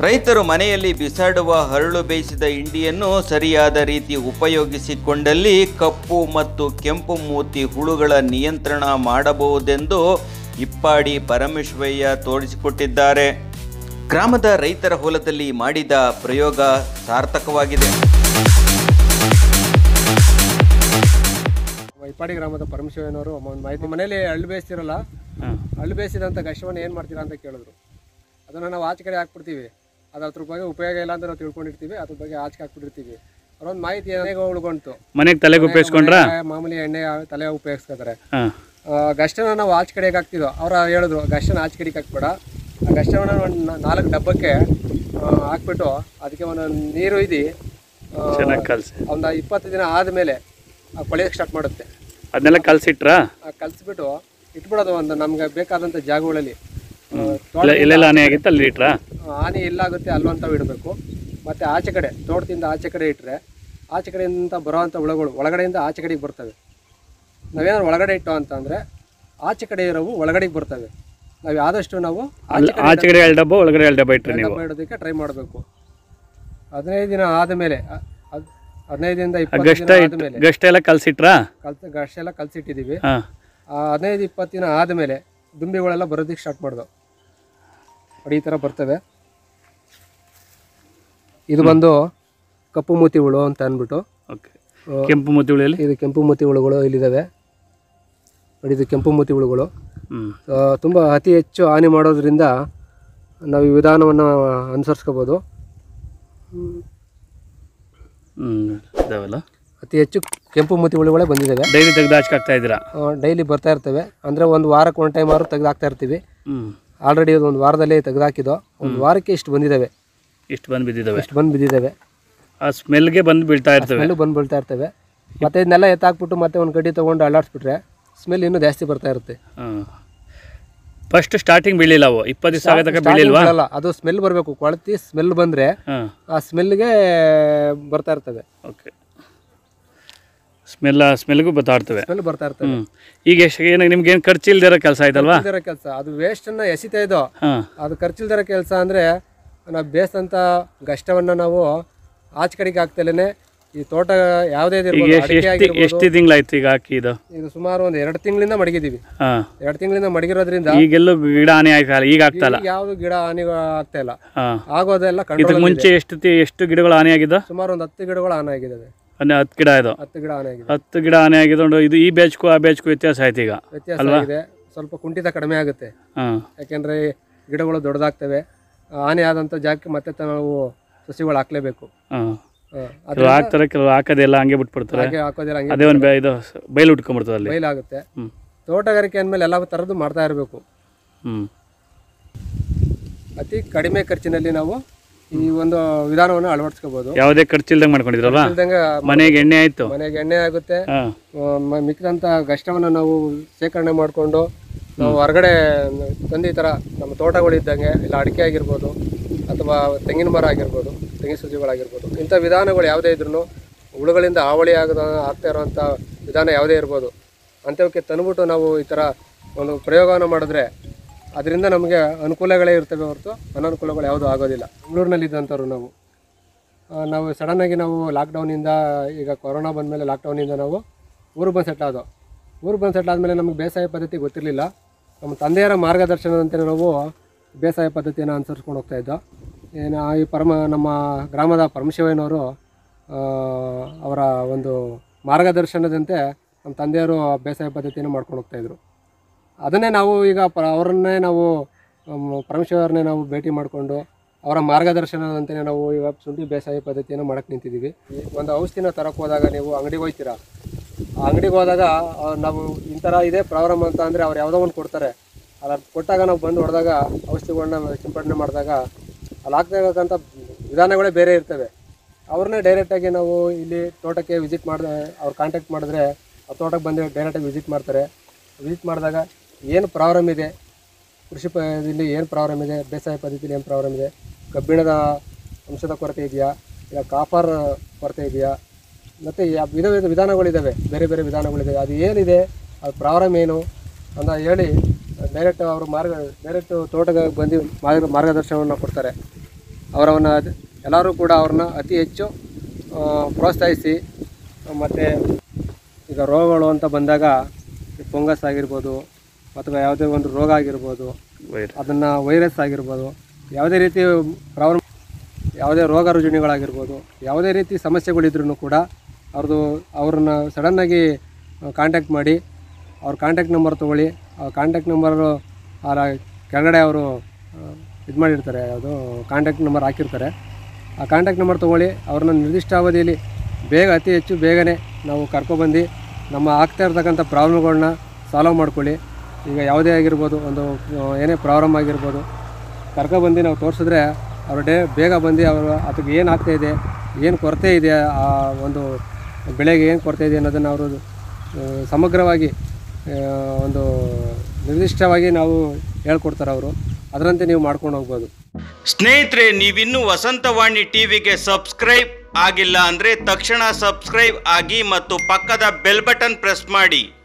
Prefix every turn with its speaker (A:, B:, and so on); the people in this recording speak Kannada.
A: ರೈತರು ಮನೆಯಲ್ಲಿ ಬಿಸಾಡುವ ಹರಳು ಬೇಯಿಸಿದ ಹಿಂಡಿಯನ್ನು ಸರಿಯಾದ ರೀತಿ ಉಪಯೋಗಿಸಿಕೊಂಡಲ್ಲಿ ಕಪ್ಪು ಮತ್ತು ಕೆಂಪು ಮೂತಿ ಹುಳುಗಳ ನಿಯಂತ್ರಣ ಮಾಡಬಹುದೆಂದು ಇಪ್ಪಾಡಿ ಪರಮೇಶ್ವಯ್ಯ ತೋರಿಸಿಕೊಟ್ಟಿದ್ದಾರೆ ಗ್ರಾಮದ ರೈತರ ಹೊಲದಲ್ಲಿ ಮಾಡಿದ ಪ್ರಯೋಗ ಸಾರ್ಥಕವಾಗಿದೆ
B: ಇಪ್ಪಾಡಿ ಗ್ರಾಮದ ಪರಮಶಿವನವರು ಒಂದು ಮಾಹಿತಿ ಮನೇಲಿ ಹಳ್ಳು ಬೇಯಿಸ್ತಿರಲ್ಲ ಹಳ್ಳು ಬೇಯಿಸಿದಂಥ ಗಶವನ್ನು ಏನು ಮಾಡ್ತೀರಾ ಅಂತ ಕೇಳಿದ್ರು ಅದನ್ನು ನಾವು ಆಚೆ ಕಡೆ ಹಾಕ್ಬಿಡ್ತೀವಿ ಅದು ಅದ್ರ ಬಗ್ಗೆ ಉಪಯೋಗ ಇಲ್ಲ ಅಂತ ನಾವು ತಿಳ್ಕೊಂಡಿರ್ತೀವಿ ಅದ್ರ ಬಗ್ಗೆ ಆಚೆ ಹಾಕ್ಬಿಟ್ಟಿರ್ತೀವಿ ಅವ್ರೊಂದು ಮಾಹಿತಿ ಏನಾಗ ಉಳ್ಕೊಂತು
C: ಮನೆಗೆ ತಲೆಗೆ ಉಪಯೋಗಿಸ್ಕೊಂಡ್ರ
B: ಮನೆಗೆ ಮಾಮೂಲಿ ಎಣ್ಣೆ ತಲೆ ಉಪಯೋಗಿಸ್ಕೊತಾರೆ
C: ಹಾಂ
B: ಗಷ್ಟನ ನಾವು ಆಚೆ ಕಡೆಗೆ ಹಾಕ್ತಿದ್ವು ಅವ್ರು ಹೇಳಿದ್ರು ಗಷ್ಟನ ಆಚೆ ಕಡೆಗೆ ಹಾಕ್ಬೇಡ ಆ ಗಷ್ಟವನ್ನು ಒಂದು ನಾಲ್ಕು ಡಬ್ಬಕ್ಕೆ ಆ, ಹಾಕ್ಬಿಟ್ಟು ಅದಕ್ಕೆ ಒಂದು ನೀರು ಇದ್ದು
C: ಚೆನ್ನಾಗಿ ಕಲಸಿ
B: ಒಂದು ಇಪ್ಪತ್ತು ದಿನ ಆದಮೇಲೆ ಕೊಳೆಯೋಕ್ಕೆ ಸ್ಟಾರ್ಟ್ ಮಾಡುತ್ತೆ
C: ಅದನ್ನೆಲ್ಲ ಕಲಸಿಟ್ರಾ
B: ಆ ಕಲಿಸ್ಬಿಟ್ಟು ಇಟ್ಬಿಡೋದು ಒಂದು ನಮ್ಗೆ ಬೇಕಾದಂಥ ಜಾಗಗಳಲ್ಲಿ ಆ, ತೋಟ
C: ಇಲ್ಲ ಎಲ್ಲೆಲ್ಲ ಹಾನಿ ಆಗಿತ್ತು ಅಲ್ಲಿ ಇಟ್ರಾ
B: ಹಾನಿ ಎಲ್ಲಾಗುತ್ತೆ ಅಲ್ವಂತವು ಇಡಬೇಕು ಮತ್ತು ಆಚೆ ಕಡೆ ತೋಟದಿಂದ ಆಚೆ ಕಡೆ ಇಟ್ಟರೆ ಆಚೆ ಕಡೆಯಿಂದ ಬರೋವಂಥ ಹುಳಗಳು ಒಳಗಡೆಯಿಂದ ಆಚೆ ಕಡೆಗೆ ಬರ್ತವೆ ನಾವೇನಾದ್ರು ಒಳಗಡೆ ಇಟ್ಟು ಅಂತಂದರೆ ಆಚೆ ಕಡೆ ಇರೋವು ಒಳಗಡೆಗೆ ಬರ್ತವೆ ನಾವು ಆದಷ್ಟು ನಾವು ಆಚೆ ಕಡೆ
C: ಆಚೆ ಕಡೆ ಎರಡು ಡಬ್ಬ ಒಳಗಡೆ ಎರಡು ಡಬ್ಬ ಇಟ್ರಿ ನೀವು
B: ಡಬ್ಬ ಇಡೋದಕ್ಕೆ ಟ್ರೈ ಮಾಡಬೇಕು ಹದಿನೈದು ದಿನ ಆದಮೇಲೆ ಹದ್- ಹದಿನೈದು ದಿನದಿಂದ ಇಪ್ಪತ್ತು
C: ಗಷ್ಟ
B: ದಿನ
C: ಇಟ್ಟು
B: ಆದಮೇಲೆ
C: ಗಷ್ಟ ಎಲ್ಲ ಕಲಸಿಟ್ರಾ
B: ಕಲ್ತು ಗಷ್ಟ ಎಲ್ಲ ಕಲಸಿಟ್ಟಿದ್ದೀವಿ
C: ಹಾಂ
B: ಆ ಹದಿನೈದು ಇಪ್ಪತ್ತು ದಿನ ಆದಮೇಲೆ ದುಂಬಿಗಳೆಲ್ಲ ಬರೋದಕ್ಕೆ ಸ್ಟಾರ್ಟ್ ಮಾಡ್ದವು ನೋಡಿ ಈ ಥರ ಬರ್ತವೆ ಇದು ಬಂದು ಕಪ್ಪು ಮೂತಿ ಹುಳು ಅಂತ ಅಂದ್ಬಿಟ್ಟು
C: ಓಕೆ ಕೆಂಪು ಮೂತಿ ಹುಳಿಯಲ್ಲಿ
B: ಇದು ಕೆಂಪು ಮೂತಿ ಹುಳುಗಳು ಇಲ್ಲಿದ್ದಾವೆ ನೋಡಿ ಇದು ಕೆಂಪು ಮೂತಿ ಹುಳುಗಳು
C: ಹ್ಞೂ
B: ತುಂಬ ಅತಿ ಹೆಚ್ಚು ಹಾನಿ ಮಾಡೋದ್ರಿಂದ ನಾವು ಈ ವಿಧಾನವನ್ನು ಅನುಸರಿಸ್ಕೋಬೋದು
C: ಹ್ಞೂ ಇದಾವಲ್ಲ
B: ಅತಿ ಹೆಚ್ಚು ಕೆಂಪು ಮೂತಿ ಹುಳುಗಳೇ ಬಂದಿದ್ದಾವೆ
C: ಡೈಲಿ ತೆಗೆದು ಆಚೆ ಹಾಕ್ತಾ ಇದ್ದೀರಾ
B: ಡೈಲಿ ಬರ್ತಾ ಇರ್ತವೆ ಅಂದರೆ ಒಂದು ವಾರಕ್ಕೆ ಒಂದು ಟೈಮ್ ಆದ್ರೂ ತೆಗೆದು ಹಾಕ್ತಾ ಇರ್ತೀವಿ
C: ಹ್ಞೂ
B: ಆಲ್ರೆಡಿ ಒಂದು ವಾರದಲ್ಲಿ ತೆಗೆದಾಕಿದ್ದು ಒಂದು ವಾರಕ್ಕೆ ಇಷ್ಟು ಬಂದಿದ್ದಾವೆ
C: ಇಷ್ಟು ಬಂದು ಬಿದ್ದಿದ್ದಾವೆ
B: ಇಷ್ಟು ಬಂದು ಬಿದ್ದಿದ್ದಾವೆ
C: ಆ ಸ್ಮೆಲ್ಗೆ ಬಂದು ಬೀಳ್ತಾ ಇರ್ತವೆ
B: ಸ್ಮೆಲ್ಲು ಬಂದು ಬೀಳ್ತಾ ಇರ್ತವೆ ಮತ್ತೆ ಇದನ್ನೆಲ್ಲ ಎತ್ತಾಕ್ಬಿಟ್ಟು ಮತ್ತೆ ಒಂದು ಕಡ್ಡಿ ತೊಗೊಂಡು ಅಲ್ಲಾಡ್ಸ್ಬಿಟ್ರೆ ಸ್ಮೆಲ್ ಇನ್ನೂ ಜಾಸ್ತಿ ಬರ್ತಾ ಇರುತ್ತೆ
C: ಹಾಂ ಫಸ್ಟ್ ಸ್ಟಾರ್ಟಿಂಗ್ ಬೀಳಿಲ್ಲ ಅವು ಇಪ್ಪತ್ತು ದಿವಸ ಆಗೋ ತನಕ ಬೀಳಿಲ್ವಾ
B: ಅಲ್ಲ ಅದು ಸ್ಮೆಲ್ ಬರಬೇಕು ಕೊಳತಿ ಸ್ಮೆಲ್ ಬಂದರೆ
C: ಹಾಂ
B: ಆ ಸ್ಮೆಲ್ಗೆ ಬರ್ತಾ ಇರ್ತವೆ
C: ಓಕೆ ಸ್ಮೆಲ್ ಸ್ಮೆಲ್ಗೂ ಬರ್ತಾ ಇರ್ತವೆ
B: ಸ್ಮೆಲ್ ಬರ್ತಾ ಇರ್ತವೆ
C: ಹ್ಞೂ ಈಗ ಎಷ್ಟು ಏನು ನಿಮ್ಗೆ ಏನು ಖರ್ಚು ಇಲ್ದಿರೋ ಕೆಲಸ ಆಯ್ತಲ್ವಾ
B: ಇಲ್ದಿರೋ ಕೆಲಸ ಅದು ವೇಸ್ಟನ್ನು ಎಸಿತಾ ಇದ್ದೋ
C: ಹಾಂ
B: ಅದು ಖರ್ಚಿಲ್ದಿರೋ ಕೆಲಸ ಅಂದರೆ ನಾವು ಬೇಯಿಸಿದಂಥ ಗಷ್ಟವನ್ನು ನಾವು ಆಚೆ ಕಡೆಗೆ ಹಾಕ್ತಲೇ ಈ ತೋಟ ಯಾವುದೇ
C: ಈಗ
B: ಇದಿರ್ಬೋದು
C: ಎಷ್ಟು
B: ಅಡಿಕೆ
C: ಎಷ್ಟು
B: ಆಗಿರ್ಬೋದು
C: ಎಷ್ಟು ತಿಂಗಳಾಯ್ತು ಈಗ ಹಾಕಿ ಇದು
B: ಇದು ಸುಮಾರು ಒಂದು ಎರಡು ತಿಂಗಳಿಂದ ಮಡಗಿದ್ದೀವಿ
C: ಹಾಂ
B: ಎರಡು ತಿಂಗಳಿಂದ ಮಡಗಿರೋದ್ರಿಂದ
C: ಈಗೆಲ್ಲೂ ಗಿಡ ಹಾನಿ ಆಯ್ತಲ್ಲ ಈಗ ಆಗ್ತಲ್ಲ
B: ಈಗ ಯಾವುದು ಗಿಡ ಹಾನಿ ಆಗ್ತಾ ಇಲ್ಲ
C: ಹಾಂ
B: ಆಗೋದೆಲ್ಲ
C: ಇದಕ್ಕೆ
B: ಕಂಟ್ರೋಲ್
C: ಮುಂಚೆ ಎಷ್ಟು ತಿ- ಎಷ್ಟು ಗಿಡಗಳು ಹಾನಿ ಆಗಿದ್ದು
B: ಸುಮಾರು ಒಂದು ಹತ್ತು ಗಿಡಗಳು ಹಾನಿ ಆಗಿದ್ದಾವೆ
C: ಅಂದ್ರೆ ಹತ್ತು ಗಿಡ ಇದು
B: ಹತ್ತು ಗಿಡ ಹಾನಿ ಆಗಿದೆ
C: ಹತ್ತು ಗಿಡ ಹಾನಿ ಆಗಿದ್ದು ಇದು ಈ ಬ್ಯಾಚ್ಗೂ ಆ ಬ್ಯಾಚ್ಗೂ ವ್ಯತ್ಯಾಸ ಆಯ್ತು ಈಗ
B: ವ್ಯತ್ಯಾಸ ಆಗಿದೆ ಸ್ವಲ್ಪ ಕುಂಠಿತ ಕಡಿಮೆ ಆಗುತ್ತೆ
C: ಹಾಂ
B: ಯಾಕೆಂದರೆ ಗಿಡಗಳು ದೊಡ್ಡದಾಗ್ತವೆ ಹಾನಿ ಆದಂಥ ಜಾಗಕ್ಕೆ ಮತ್ತೆ ತ- ನಾವು ಸಸಿಗಳು ಹಾಕ್ಲೇಬೇಕು
C: ಹಾಂ
B: ಹ, ಅದು
C: ಕೆಲವು ಹಾಕ್ತಾರೆ ಕೆಲವು ಹಾಕೋದೆಲ್ಲ ಹಂಗೆ ಬಿಟ್ಬಿಡ್ತಾರೆ
B: ಹಾಗೆ ಹಾಕೋದಿಲ್ಲ ಹಂಗೆ
C: ಅದೇ ಒಂದು ಬೆ- ಇದು ಬಯಲು ಉಟ್ಕೊಂಡ್ಬಿಡ್ತದೆ ಅಲ್ಲಿ
B: ಬಯಲಾಗುತ್ತೆ
C: ಹ್ಞೂ
B: ತೋಟಗಾರಿಕೆ ಅಂದಮೇಲೆ ಎಲ್ಲ ಥರದ್ದು ಮಾಡ್ತಾ ಇರಬೇಕು
C: ಹ್ಞೂ
B: ಅತಿ ಕಡಿಮೆ ಖರ್ಚಿನಲ್ಲಿ ನಾವು ಈ ಒಂದು ವಿಧಾನವನ್ನು ಅಳವಡಿಸ್ಕೋಬೋದು
C: ಯಾವುದೇ ಖರ್ಚಿಲ್ದಂಗೆ ಮಾಡ್ಕೊಂಡಿದ್ರಲ್ವಾ
B: ಇಲ್ದಂಗೆ
C: ಮನೆಗೆ ಎಣ್ಣೆ ಆಯಿತು
B: ಮನೆಗೆ ಎಣ್ಣೆ ಆಗುತ್ತೆ
C: ಹಾಂ
B: ಆ, ಮ- ಮಿಕ್ಕಿದಂಥ ಗಷ್ಟವನ್ನು ನಾವು ಶೇಖರಣೆ ಮಾಡಿಕೊಂಡು ನಾವು ಹೊರಗಡೆ ತಂದು ಈ ಥರ ನಮ್ಮ ತೋಟಗಳಿದ್ದಂಗೆ ಇಲ್ಲ ಅಡಿಕೆ ಆಗಿರ್ಬೋದು ಅಥವಾ ತೆಂಗಿನ ಮರ ಆಗಿರ್ಬೋದು ತೆಂಗಿನ ಸಸಿಗಳಾಗಿರ್ಬೋದು ಇಂಥ ವಿಧಾನಗಳು ಯಾವುದೇ ಇದ್ರೂ ಹುಳುಗಳಿಂದ ಹಾವಳಿ ಆಗದ ಆಗ್ತಾ ಇರೋವಂಥ ವಿಧಾನ ಯಾವುದೇ ಇರ್ಬೋದು ಅಂಥವಕ್ಕೆ ತಂದ್ಬಿಟ್ಟು ನಾವು ಈ ಥರ ಒಂದು ಪ್ರಯೋಗವನ್ನು ಮಾಡಿದ್ರೆ ಅದರಿಂದ ನಮಗೆ ಅನುಕೂಲಗಳೇ ಇರ್ತವೆ ಹೊರತು ಅನನುಕೂಲಗಳು ಯಾವುದೂ ಆಗೋದಿಲ್ಲ ಬೆಂಗಳೂರಿನಲ್ಲಿ ಇದ್ದಂಥವ್ರು ನಾವು ಆ, ನಾವು ಸಡನ್ನಾಗಿ ನಾವು ಲಾಕ್ಡೌನಿಂದ ಈಗ ಕೊರೋನಾ ಬಂದಮೇಲೆ ಲಾಕ್ಡೌನಿಂದ ನಾವು ಊರಿಗೆ ಬಂದು ಸೆಟ್ಲ್ ಆದೋ ಊರಿಗೆ ಬಂದು ಸೆಟ್ಲ್ ಆದಮೇಲೆ ನಮಗೆ ಬೇಸಾಯ ಪದ್ಧತಿ ಗೊತ್ತಿರಲಿಲ್ಲ ನಮ್ಮ ತಂದೆಯರ ಮಾರ್ಗದರ್ಶನದಂತೆ ನಾವು ಬೇಸಾಯ ಪದ್ಧತಿಯನ್ನು ಅನುಸರಿಸ್ಕೊಂಡು ಹೋಗ್ತಾ ಇದ್ದೋ ಏನು ಆ ಈ ಪರಮ ನಮ್ಮ ಗ್ರಾಮದ ಪರಮಶಿವಯ್ಯನವರು ಆ, ಅವರ ಒಂದು ಮಾರ್ಗದರ್ಶನದಂತೆ ನಮ್ಮ ತಂದೆಯವರು ಆ ಬೇಸಾಯ ಪದ್ಧತಿಯನ್ನು ಮಾಡ್ಕೊಂಡು ಹೋಗ್ತಾಯಿದ್ರು ಅದನ್ನೇ ನಾವು ಈಗ ಪ ಅವರನ್ನೇ ನಾವು ಮ್, ಪರಮೇಶ್ವರನ್ನೇ ನಾವು ಭೇಟಿ ಮಾಡಿಕೊಂಡು ಅವರ ಮಾರ್ಗದರ್ಶನದಂತೆ ನಾವು ಇವಾಗ ಶುಂಠಿ ಬೇಸಾಯ ಪದ್ಧತಿಯನ್ನು ಮಾಡಕ್ಕೆ ನಿಂತಿದ್ದೀವಿ ಈ ಒಂದು ಔಷಧಿನ ತರಕ್ಕೆ ಹೋದಾಗ ನೀವು ಅಂಗಡಿಗೆ ಹೋಗ್ತೀರಾ ಆ ಅಂಗಡಿಗೆ ಹೋದಾಗ ಆ, ನಾವು ಈ ಥರ ಇದೆ ಪ್ರಾರಂಭ ಅಂತ ಅಂದರೆ ಅವ್ರು ಯಾವುದೋ ಒಂದು ಕೊಡ್ತಾರೆ ಅಲ್ಲ ಕೊಟ್ಟಾಗ ನಾವು ಬಂದು ಹೊಡೆದಾಗ ಔಷಧಿಗಳನ್ನ ಸಿಂಪಡಣೆ ಮಾಡಿದಾಗ ಅಲ್ಲಿ ಆಗ್ತಕ್ಕಂಥ ವಿಧಾನಗಳೇ ಬೇರೆ ಇರ್ತವೆ ಅವ್ರನ್ನೇ ಡೈರೆಕ್ಟಾಗಿ ನಾವು ಇಲ್ಲಿ ತೋಟಕ್ಕೆ ವಿಸಿಟ್ ಮಾಡಿದ ಅವ್ರು ಕಾಂಟ್ಯಾಕ್ಟ್ ಮಾಡಿದ್ರೆ ಆ ತೋಟಕ್ಕೆ ಬಂದು ಡೈರೆಕ್ಟಾಗಿ ವಿಸಿಟ್ ಮಾಡ್ತಾರೆ ವಿಸಿಟ್ ಮಾಡಿದಾಗ ಏನು ಪ್ರಾಬ್ಲಮ್ ಇದೆ ಕೃಷಿ ಪ ಇಲ್ಲಿ ಏನು ಪ್ರಾಬ್ಲಮ್ ಇದೆ ಬೇಸಾಯ ಪದ್ಧತಿಯಲ್ಲಿ ಏನು ಪ್ರಾಬ್ಲಮ್ ಇದೆ ಕಬ್ಬಿಣದ ಅಂಶದ ಕೊರತೆ ಇದೆಯಾ ಇಲ್ಲ ಕಾಪರ್ ಕೊರತೆ ಇದೆಯಾ ಮತ್ತು ವಿಧ ವಿಧ ವಿಧಾನಗಳಿದ್ದಾವೆ ಬೇರೆ ಬೇರೆ ವಿಧಾನಗಳಿದ್ದಾವೆ ಅದು ಏನಿದೆ ಅದು ಪ್ರಾಬ್ಲಮ್ ಏನು ಅಂತ ಹೇಳಿ ಡೈರೆಕ್ಟ್ ಅವರು ಮಾರ್ಗ ಡೈರೆಕ್ಟ್ ತೋಟಕ್ಕೆ ಬಂದು ಮಾರ್ಗ ಮಾರ್ಗದರ್ಶನವನ್ನು ಕೊಡ್ತಾರೆ ಅವರವನ್ನ ಎಲ್ಲರೂ ಕೂಡ ಅವ್ರನ್ನ ಅತಿ ಹೆಚ್ಚು ಆ, ಪ್ರೋತ್ಸಾಹಿಸಿ ಮತ್ತು ಈಗ ರೋಗಗಳು ಅಂತ ಬಂದಾಗ ಫಂಗಸ್ ಆಗಿರ್ಬೋದು ಅಥವಾ ಯಾವುದೇ ಒಂದು ರೋಗ ಆಗಿರ್ಬೋದು
C: ವೈರ್
B: ಅದನ್ನು ವೈರಸ್ ಆಗಿರ್ಬೋದು ಯಾವುದೇ ರೀತಿ ಪ್ರಾಬ್ಲಮ್ ಯಾವುದೇ ರೋಗ ರುಜಿನಗಳಾಗಿರ್ಬೋದು ಯಾವುದೇ ರೀತಿ ಸಮಸ್ಯೆಗಳಿದ್ರೂ ಕೂಡ ಅವ್ರದ್ದು ಅವ್ರನ್ನ ಸಡನ್ನಾಗಿ ಕಾಂಟ್ಯಾಕ್ಟ್ ಮಾಡಿ ಅವ್ರ ಕಾಂಟ್ಯಾಕ್ಟ್ ನಂಬರ್ ತೊಗೊಳ್ಳಿ ಆ ಕಾಂಟ್ಯಾಕ್ಟ್ ನಂಬರು ಆ ಕೆಳಗಡೆ ಅವರು ಇದು ಮಾಡಿರ್ತಾರೆ ಯಾವುದು ಕಾಂಟ್ಯಾಕ್ಟ್ ನಂಬರ್ ಹಾಕಿರ್ತಾರೆ ಆ ಕಾಂಟ್ಯಾಕ್ಟ್ ನಂಬರ್ ತೊಗೊಳ್ಳಿ ಅವ್ರನ್ನ ನಿರ್ದಿಷ್ಟ ಅವಧಿಯಲ್ಲಿ ಬೇಗ ಅತಿ ಹೆಚ್ಚು ಬೇಗನೆ ನಾವು ಕರ್ಕೊಬಂದು ನಮ್ಮ ಆಗ್ತಾ ಇರ್ತಕ್ಕಂಥ ಪ್ರಾಬ್ಲಮ್ಗಳನ್ನ ಸಾಲ್ವ್ ಮಾಡ್ಕೊಳ್ಳಿ ಈಗ ಯಾವುದೇ ಆಗಿರ್ಬೋದು ಒಂದು ಆ, ಏನೇ ಪ್ರಾಬ್ಲಮ್ ಆಗಿರ್ಬೋದು ಕರ್ಕೊಬಂದು ನಾವು ತೋರಿಸಿದ್ರೆ ಅವ್ರು ಡೇ ಬೇಗ ಬಂದು ಅವರು ಅದಕ್ಕೆ ಏನು ಆಗ್ತಾಯಿದೆ ಏನು ಕೊರತೆ ಇದೆ ಆ ಒಂದು ಬೆಳೆಗೆ ಏನು ಕೊರತೆ ಇದೆ ಅನ್ನೋದನ್ನು ಅವರು ಆ, ಸಮಗ್ರವಾಗಿ ಆ, ಒಂದು ನಿರ್ದಿಷ್ಟವಾಗಿ ನಾವು ಹೇಳ್ಕೊಡ್ತಾರೆ ಅವರು ಅದರಂತೆ ನೀವು ಮಾಡ್ಕೊಂಡು ಹೋಗ್ಬೋದು
A: ಸ್ನೇಹಿತರೆ ನೀವಿನ್ನೂ ವಸಂತವಾಣಿ ಟಿವಿಗೆ ಸಬ್ಸ್ಕ್ರೈಬ್ ಆಗಿಲ್ಲ ಅಂದರೆ ತಕ್ಷಣ ಸಬ್ಸ್ಕ್ರೈಬ್ ಆಗಿ ಮತ್ತು ಪಕ್ಕದ ಬೆಲ್ ಬಟನ್ ಪ್ರೆಸ್ ಮಾಡಿ